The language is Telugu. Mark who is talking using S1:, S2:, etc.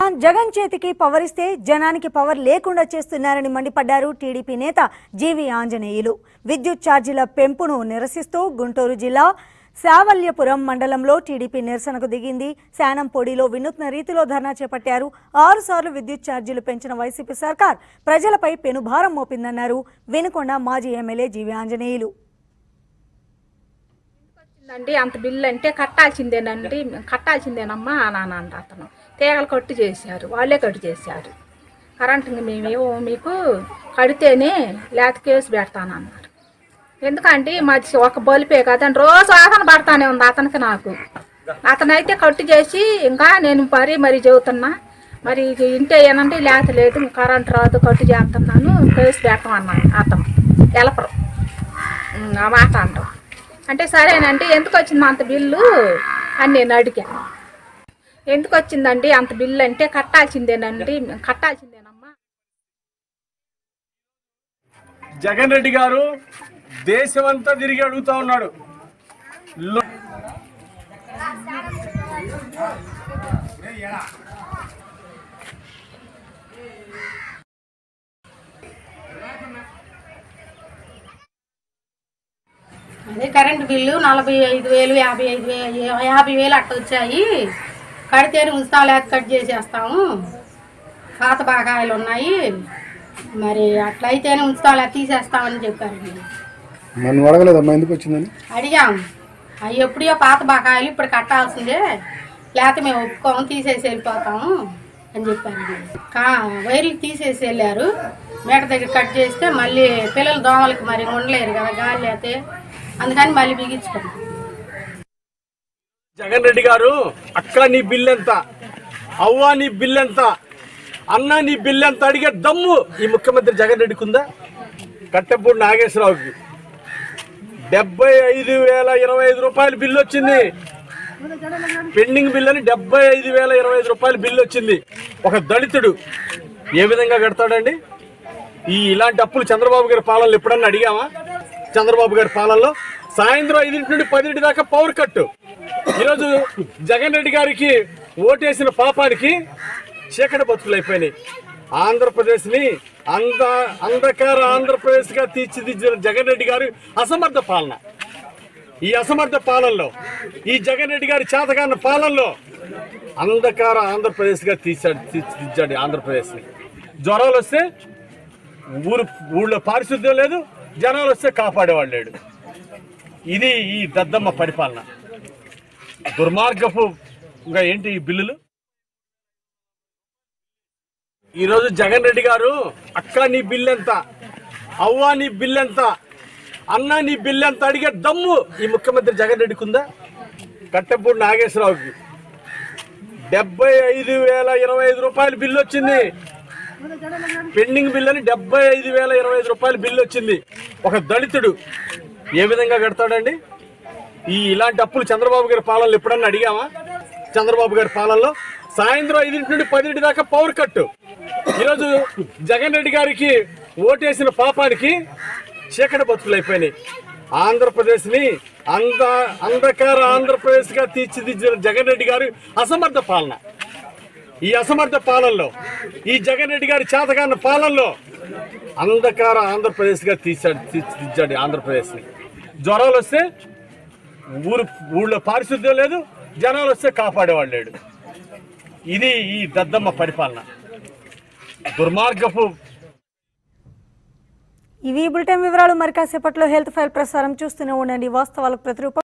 S1: జగన్ చేతికి పవర్ ఇస్తే జనానికి పవర్ లేకుండా చేస్తున్నారని మండిపడ్డారు టీడీపీ నేత జీవి ఆంజనేయులు విద్యుత్ ఛార్జీల పెంపును నిరసిస్తూ గుంటూరు జిల్లా శావల్యపురం మండలంలో టీడీపీ నిరసనకు దిగింది శానంపొడిలో వినూత్న రీతిలో ధర్నా చేపట్టారు ఆరుసార్లు విద్యుత్ ఛార్జీలు పెంచిన వైసీపీ సర్కార్ ప్రజలపై పెనుభారం మోపిందన్నారు వినుకొండ మాజీ ఎమ్మెల్యే జీవి ఆంజనేయులు
S2: అండి అంత బిల్లు అంటే కట్టాల్సిందేనండి కట్టాల్సిందేనమ్మా అని అన్నాడు అతను తీగలు కట్టు చేశారు వాళ్ళే కట్టు చేశారు కరెంట్ ఇంక మేమేమో మీకు కడితేనే లేత కేసు పెడతానన్నారు ఎందుకంటే మాది ఒక బలిపే కదండి రోజు ఆతన పడతానే ఉంది అతనికి నాకు అతనైతే కట్టు చేసి ఇంకా నేను మరీ మరీ చెబుతున్నా మరి ఇంటే ఏనంటే లేత లేదు ఇంక కరెంట్ రాదు కట్టు చేస్తున్నాను కేసు పెట్టమన్నాను అతను ఎలపరు ఉమ్, ఆ మాట అంటాం అంటే సరేనంటే ఎందుకు వచ్చింది అంత బిల్లు అని నేను అడిగాను ఎందుకు వచ్చిందండి అంత బిల్లు అంటే కట్టాల్సిందేనండి కట్టాల్సిందేనమ్మా
S3: జగన్ రెడ్డి గారు దేశమంతా తిరిగి అడుగుతా ఉన్నాడు లో-
S4: అదే కరెంట్ బిల్లు నలభై ఐదు వేలు యాభై ఐదు వేలు యాభై వేలు అట్ట వచ్చాయి కడితేనే ఉంచుతాం లేక కట్ చేసేస్తాము పాత బకాయిలు ఉన్నాయి మరి అట్లయితేనే ఉంచుతాం లేక తీసేస్తామని చెప్పారండి
S5: మనం అడగలేదమ్మా ఎందుకు వచ్చిందని
S4: అడిగాం అవి ఎప్పుడో పాత బకాయిలు ఇప్పుడు కట్టాల్సిందే లేకపోతే మేము ఒప్పుకోము తీసేసి వెళ్ళిపోతాము అని చెప్పారండి కా వైర్లు తీసేసి వెళ్ళారు మేట దగ్గర కట్ చేస్తే మళ్ళీ పిల్లలు దోమలకి మరి ఉండలేరు కదా గాలి అయితే అందుకని మళ్ళీ బిగించుకున్నాం
S3: జగన్ రెడ్డి గారు అక్క నీ బిల్ ఎంత అవ్వ నీ బిల్ ఎంత అన్న నీ బిల్ ఎంత అడిగే దమ్ము ఈ ముఖ్యమంత్రి జగన్ రెడ్డికి ఉందా కట్టెపూడి నాగేశ్వరరావుకి డెబ్బై ఐదు వేల ఇరవై ఐదు రూపాయల బిల్లు వచ్చింది పెండింగ్ బిల్ అని డెబ్బై ఐదు వేల ఇరవై ఐదు రూపాయల బిల్లు వచ్చింది ఒక దళితుడు ఏ విధంగా కడతాడండి ఈ ఇలాంటి అప్పులు చంద్రబాబు గారి పాలనలో ఎప్పుడన్నా అడిగామా చంద్రబాబు గారి పాలనలో సాయంత్రం ఐదింటి నుండి పదింటి దాకా పవర్ కట్ ఈరోజు జగన్ రెడ్డి గారికి ఓటేసిన పాపానికి చీకటి బతుకులు అయిపోయినాయి ఆంధ్రప్రదేశ్ని అంద అంధకార ఆంధ్రప్రదేశ్గా తీర్చిదిద్దిన జగన్ రెడ్డి గారి అసమర్థ పాలన ఈ అసమర్థ పాలనలో ఈ జగన్ రెడ్డి గారి చేతగాన్న పాలనలో అంధకార ఆంధ్రప్రదేశ్గా తీర్చాడు తీర్చిదిద్దాడు ఆంధ్రప్రదేశ్ని జ్వరాలు వస్తే ఊరు ఊళ్ళో పారిశుద్ధ్యం లేదు జనాలు వస్తే కాపాడేవాడు లేడు ఇది ఈ దద్దమ్మ పరిపాలన దుర్మార్గపు ఇంకా ఏంటి ఈ బిల్లులు ఈరోజు జగన్ రెడ్డి గారు అక్క నీ బిల్ ఎంత అవ్వ నీ బిల్ ఎంత అన్న నీ బిల్ ఎంత అడిగే దమ్ము ఈ ముఖ్యమంత్రి జగన్ రెడ్డికి ఉందా కట్టెపూడి నాగేశ్వరరావుకి డెబ్బై ఐదు వేల ఇరవై ఐదు రూపాయల బిల్లు వచ్చింది పెండింగ్ బిల్ అని డెబ్బై ఐదు వేల ఇరవై ఐదు రూపాయల బిల్లు వచ్చింది ఒక దళితుడు ఏ విధంగా కడతాడండి ఈ ఇలాంటి అప్పులు చంద్రబాబు గారి పాలనలో ఎప్పుడన్నా అడిగామా చంద్రబాబు గారి పాలనలో సాయంత్రం ఐదింటి నుండి పదింటి దాకా పవర్ కట్ ఈరోజు జగన్ రెడ్డి గారికి ఓటేసిన పాపానికి చీకటి బతుకులు అయిపోయినాయి ఆంధ్రప్రదేశ్ని అంధ అంధకార ఆంధ్రప్రదేశ్గా తీర్చిదిద్దిన జగన్ రెడ్డి గారి అసమర్థ పాలన ఈ అసమర్థ పాలనలో ఈ జగన్ రెడ్డి గారి చేతగాన్న పాలనలో అంధకార ఆంధ్రప్రదేశ్గా తీర్చాడు తీర్చిదిద్దాడు ఆంధ్రప్రదేశ్ని జ్వరాలు వస్తే ఊరు ఊళ్ళో పారిశుద్ధ్యం లేదు జనాలు వస్తే కాపాడేవాడు లేడు ఇది ఈ దద్దమ్మ పరిపాలన దుర్మార్గపు
S1: ఇవి బులెటిన్ వివరాలు మరి కాసేపట్లో హెల్త్ ఫైల్ ప్రసారం చూస్తూనే ఉండండి వాస్తవాలకు ప్రతిరూపం